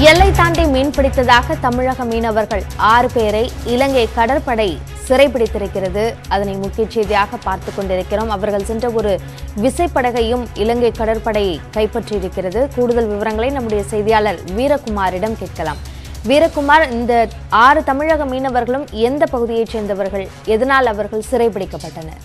எல்லை தாண்டி மீன்பிடித்ததாக தமிழக மீனவர்கள் ஆறு பேரை இலங்கை கடற்படை சிறைபிடித்திருக்கிறது அதனை முக்கிய செய்தியாக பார்த்துக் கொண்டிருக்கிறோம் அவர்கள் சென்ற ஒரு விசைப்படகையும் இலங்கை கடற்படை கைப்பற்றியிருக்கிறது கூடுதல் விவரங்களை நம்முடைய செய்தியாளர் வீரகுமாரிடம் கேட்கலாம் வீரகுமார் இந்த ஆறு தமிழக மீனவர்களும் எந்த பகுதியைச் சேர்ந்தவர்கள் எதனால் அவர்கள் சிறைபிடிக்கப்பட்டனர்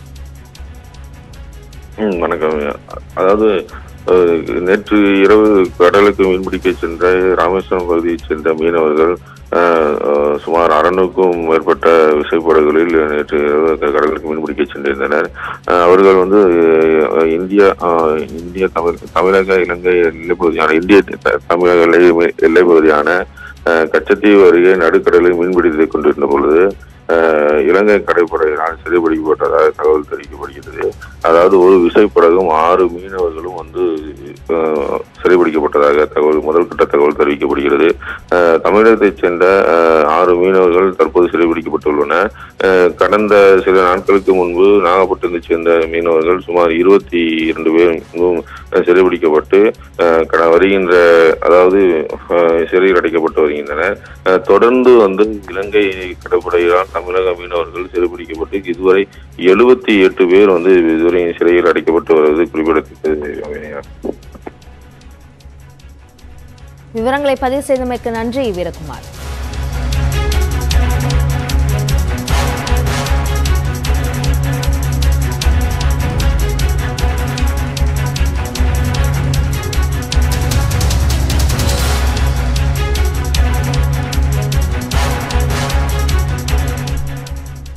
ம் வணக்கம் அதாவது அஹ், நேற்று இரவு கடலுக்கு மீன்பிடிக்க சென்ற ராமேஸ்வரம் பகுதியைச் சேர்ந்த மீனவர்கள் அஹ், அஹ், சுமார் அறநூறுக்கும் மேற்பட்ட விசைப்படகுகளில் நேற்று இரவு க- கடலுக்கு மீன்பிடிக்க சென்றிருந்தனர் அஹ், அவர்கள் வந்து அஹ், இந்தியா அஹ், இந்திய தமிழ் தமிழக இலங்கை எல்லைப் பகுதியான இந்திய த- தமிழக எல்லை எல்லைப் பகுதியான அஹ், கச்சத்தீவு அருகே நடுக்கடலில் மீன்பிடித்துக் கொண்டிருந்த பொழுது அஹ், இலங்கை கடற்படையினால் சிறைபிடிக்கப்பட்டதாக தகவல் தெரிவிக்கப்படுகிறது அதாவது ஒரு விசைப்படகும் ஆறு மீனவர்களும் வந்து அஹ், சிறைபிடிக்கப்பட்டதாக தகவல் முதல் கட்ட தகவல் தெரிவிக்கப்படுகிறது அஹ், தமிழகத்தைச் சேர்ந்த அஹ், ஆறு மீனவர்கள் தற்போது சிறைபிடிக்கப்பட்டுள்ளனர் அஹ், கடந்த சில நாட்களுக்கு முன்பு நாகப்பட்டினத்தைச் சேர்ந்த மீனவர்கள் சுமார் இருபத்தி இரண்டு பேர் இன்னும் சிறைபிடிக்கப்பட்டு அஹ், கட- வருகின்ற அதாவது அஹ், சிறையில் அடைக்கப்பட்டு வருகின்றனர் அஹ், தொடர்ந்து வந்து இலங்கை கடற்படையால் தமிழக மீனவர்கள் சிறைபிடிக்கப்பட்டு இதுவரை எழுபத்தி எட்டு பேர் வந்து இதுவரை சிறையில் அடைக்கப்பட்டு வருவது குறிப்பிடத்தக்கது அபிநயா. விவரங்களை பதிவு செய்தமைக்கு நன்றி வீரகுமார்